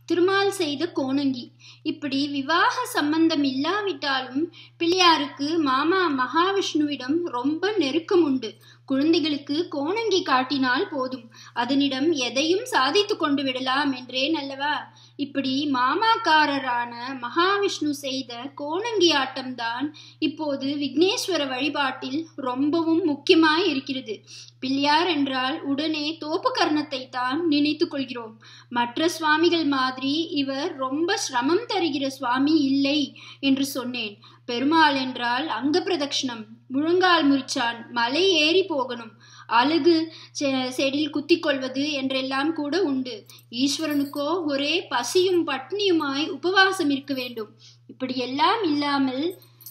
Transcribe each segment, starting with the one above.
திருமால் செய்த கோணங்கி இப்படி விவாக சம்பந்தம் இல்லாவிட்டாலும் பிள்ளையாருக்கு மாமா மகாவிஷ்ணுவிடம் ரொம்ப நெருக்கம் உண்டு குழந்தைகளுக்கு கோணங்கி காட்டினால் போதும் அதனிடம் எதையும் சாதித்து கொண்டு விடலாம் என்றேன் அல்லவா இப்படி மாமாக்காரரான மகாவிஷ்ணு செய்த கோணங்கி ஆட்டம்தான் இப்போது விக்னேஸ்வர வழிபாட்டில் ரொம்பவும் முக்கியமாய் இருக்கிறது பிள்ளையார் என்றால் உடனே தோப்பு கர்ணத்தை தான் நினைத்து கொள்கிறோம் மற்ற சுவாமிகள் மாதிரி இவர் ரொம்ப சிரமம் தருகிற சுவாமி இல்லை என்று சொன்னேன் பெருமாள் என்றால் அங்க பிரதட்சணம் முழங்கால் முறிச்சான் மலை ஏறி போகணும் அழுகு செடியில் குத்திக் கொள்வது என்றெல்லாம் கூட உண்டு ஈஸ்வரனுக்கோ ஒரே பசியும் பட்னியுமாய் உபவாசம் இருக்க வேண்டும் இப்படியெல்லாம் இல்லாமல்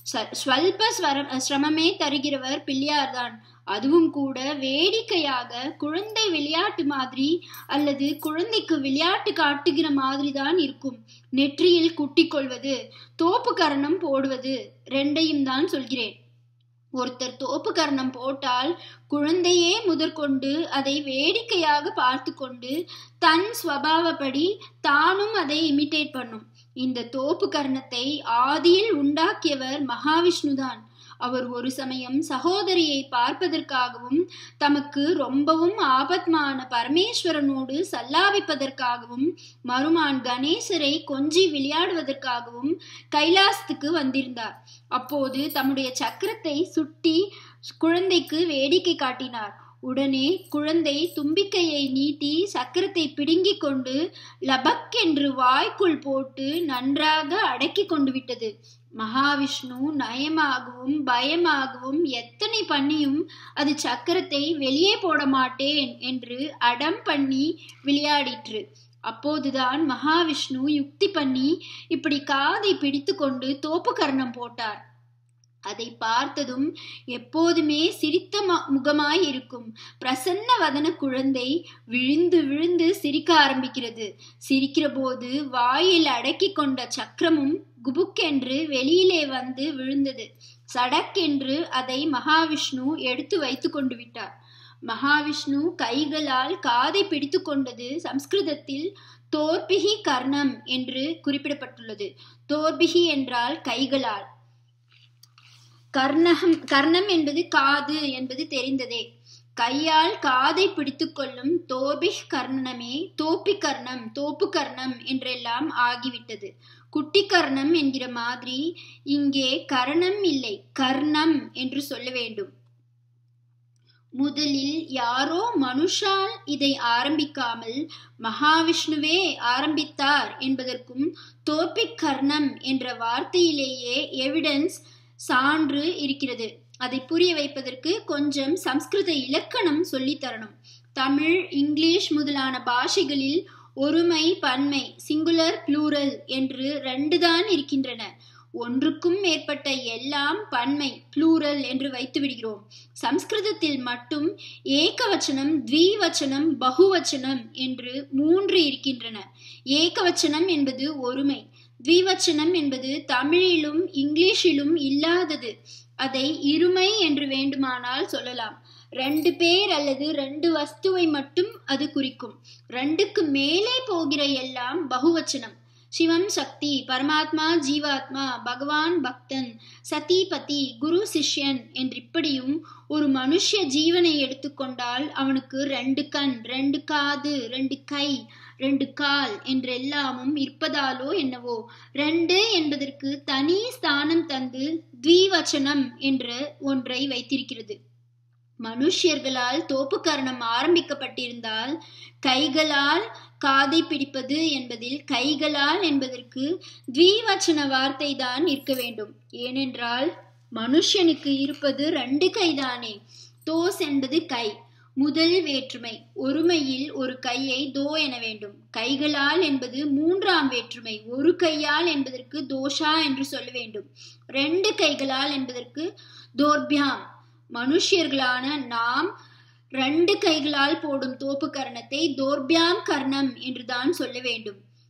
ஸ்வல்ப ஸ்வரம் சிரமமே தருகிறவர் பிள்ளையார்தான் அதுவும் கூட வேடிக்கையாக குழந்தை விளையாட்டு மாதிரி அல்லது குழந்தைக்கு விளையாட்டு காட்டுகிற மாதிரி தான் இருக்கும் நெற்றியில் குட்டிக் கொள்வது தோப்பு கரணம் போடுவது ரெண்டையும் தான் சொல்கிறேன் ஒருத்தர் தோப்பு கர்ணம் போட்டால் குழந்தையே முதற்கொண்டு அதை வேடிக்கையாக பார்த்து கொண்டு தன் ஸ்வபாவப்படி தானும் அதை இமிட்டேட் பண்ணும் இந்த தோப்பு கர்ணத்தை ஆதியில் உண்டாக்கியவர் மகாவிஷ்ணுதான் அவர் ஒரு சமயம் சகோதரியை பார்ப்பதற்காகவும் தமக்கு ரொம்பவும் ஆபத்மான பரமேஸ்வரனோடு சல்லாபிப்பதற்காகவும் மருமான் கணேசரை கொஞ்சி விளையாடுவதற்காகவும் கைலாசத்துக்கு வந்திருந்தார் அப்போது தம்முடைய சக்கரத்தை சுட்டி குழந்தைக்கு வேடிக்கை காட்டினார் உடனே குழந்தை தும்பிக்கையை நீட்டி சக்கரத்தை பிடுங்கிக் கொண்டு லபக் என்று வாய்க்குள் போட்டு நன்றாக அடக்கி கொண்டு விட்டது மகாவிஷ்ணு நயமாகவும் பயமாகவும் எத்தனை பண்ணியும் அது சக்கரத்தை வெளியே போட மாட்டேன் என்று அடம் பண்ணி விளையாடிற்று அப்போதுதான் மகாவிஷ்ணு யுக்தி பண்ணி இப்படி காதை பிடித்து கொண்டு தோப்பு கர்ணம் போட்டார் அதை பார்த்ததும் எப்போதுமே சிரித்த முகமாய் இருக்கும் பிரசன்ன வதன குழந்தை விழுந்து விழுந்து சிரிக்க ஆரம்பிக்கிறது சிரிக்கிற போது வாயில் அடக்கி கொண்ட சக்கரமும் குபுக்கென்று வெளியிலே வந்து விழுந்தது சடக்கென்று அதை மகாவிஷ்ணு எடுத்து வைத்து கொண்டு விட்டார் மகாவிஷ்ணு கைகளால் காதை பிடித்து கொண்டது சம்ஸ்கிருதத்தில் தோர்பிகி கர்ணம் என்று குறிப்பிடப்பட்டுள்ளது தோர்பிகி என்றால் கைகளால் கர்ணகம் கர்ணம் என்பது காது என்பது தெரிந்ததே கையால் காதை பிடித்து கொள்ளும் தோபிக் கர்ணமே தோப்பி கர்ணம் தோப்பு கர்ணம் என்றெல்லாம் ஆகிவிட்டது குட்டி கர்ணம் என்கிற மாதிரி இங்கே கர்ணம் இல்லை கர்ணம் என்று சொல்ல வேண்டும் முதலில் யாரோ மனுஷால் இதை ஆரம்பிக்காமல் மகாவிஷ்ணுவே ஆரம்பித்தார் என்பதற்கும் தோப்பிக் கர்ணம் என்ற வார்த்தையிலேயே எவிடன்ஸ் சான்று இருக்கிறது அதை புரிய வைப்பதற்கு கொஞ்சம் சம்ஸ்கிருத இலக்கணம் சொல்லித்தரணும் தமிழ் இங்கிலீஷ் முதலான பாஷைகளில் ஒருமை பன்மை சிங்குலர் ப்ளூரல் என்று ரெண்டு தான் இருக்கின்றன ஒன்றுக்கும் மேற்பட்ட எல்லாம் பன்மை ப்ளூரல் என்று வைத்து விடுகிறோம் சம்ஸ்கிருதத்தில் மட்டும் ஏகவச்சனம் த்விவச்சனம் பகுவச்சனம் என்று மூன்று இருக்கின்றன ஏகவச்சனம் என்பது ஒருமை த்விவச்சனம் என்பது தமிழிலும் இங்கிலீஷிலும் இல்லாதது அதை இருமை என்று வேண்டுமானால் சொல்லலாம் ரெண்டு பேர் அல்லது ரெண்டு வஸ்துவை மட்டும் அது குறிக்கும் ரெண்டுக்கு மேலே போகிற எல்லாம் பகுவச்சனம் சிவம் சக்தி பரமாத்மா ஜீவாத்மா பகவான் பக்தன் சதிபதி குரு சிஷ்யன் என்றிப்படியும் ஒரு மனுஷ ஜீவனை எடுத்துக்கொண்டால் அவனுக்கு ரெண்டு கண் ரெண்டு காது ரெண்டு கை ரெண்டு கால் என்றெல்லாமும் இருப்பதாலோ என்னவோ ரெண்டு என்பதற்கு தனி ஸ்தானம் தந்து த்விவச்சனம் என்ற ஒன்றை வைத்திருக்கிறது மனுஷியர்களால் தோப்புக்கரணம் ஆரம்பிக்கப்பட்டிருந்தால் கைகளால் காதை பிடிப்பது என்பதில் கைகளால் என்பதற்கு த்விவச்சன வார்த்தை தான் இருக்க வேண்டும் ஏனென்றால் மனுஷனுக்கு இருப்பது ரெண்டு கைதானே தோஸ் என்பது கை முதல் வேற்றுமை ஒருமையில் ஒரு கையை தோ என வேண்டும் கைகளால் என்பது மூன்றாம் வேற்றுமை ஒரு கையால் என்பதற்கு தோஷா என்று சொல்ல வேண்டும் ரெண்டு கைகளால் என்பதற்கு தோர்பியாம் மனுஷியர்களான நாம் ரெண்டு கைகளால் போடும் தோப்பு கர்ணத்தை தோர்பியாம் கர்ணம் என்றுதான் சொல்ல வேண்டும்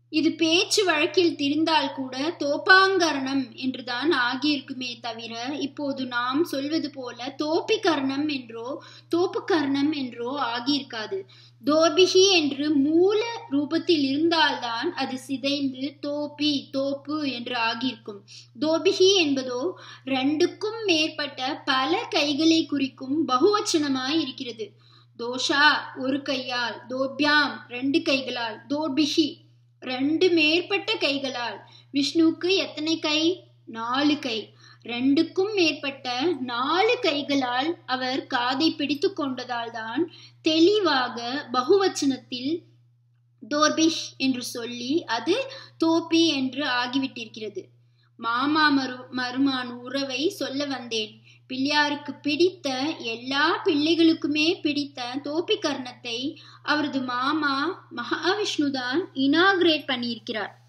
இது பேச்சு வழக்கில் திரிந்தால் கூட தோப்பாங்கரணம் என்றுதான் ஆகியிருக்குமே தவிர இப்போது நாம் சொல்வது போல தோப்பிகரணம் என்றோ தோப்புக்கரணம் என்றோ ஆகியிருக்காது தோபிகி என்று மூல ரூபத்தில் இருந்தால்தான் அது சிதைந்து தோப்பி தோப்பு என்று ஆகியிருக்கும் தோபிகி என்பதோ ரெண்டுக்கும் மேற்பட்ட பல கைகளை குறிக்கும் பகுவச்சனமாய் இருக்கிறது தோஷா ஒரு கையால் தோப்யாம் ரெண்டு கைகளால் தோபிகி ரெண்டு மேற்பட்ட கைகளால் விஷ்ணுவுக்கு எத்தனை கை நாலு கை ரெண்டுக்கும் மேற்பட்ட நாலு கைகளால் அவர் காதை பிடித்து கொண்டதால் தான் தெளிவாக பகுவச்சனத்தில் தோர்பிஷ் என்று சொல்லி அது தோப்பி என்று ஆகிவிட்டிருக்கிறது மாமா மரு மருமான் உறவை சொல்ல வந்தேன் பிள்ளையாருக்கு பிடித்த எல்லா பிள்ளைகளுக்குமே பிடித்த தோப்பி கர்ணத்தை அவரது மாமா மகாவிஷ்ணுதான் இனாகிரேட் பண்ணியிருக்கிறார்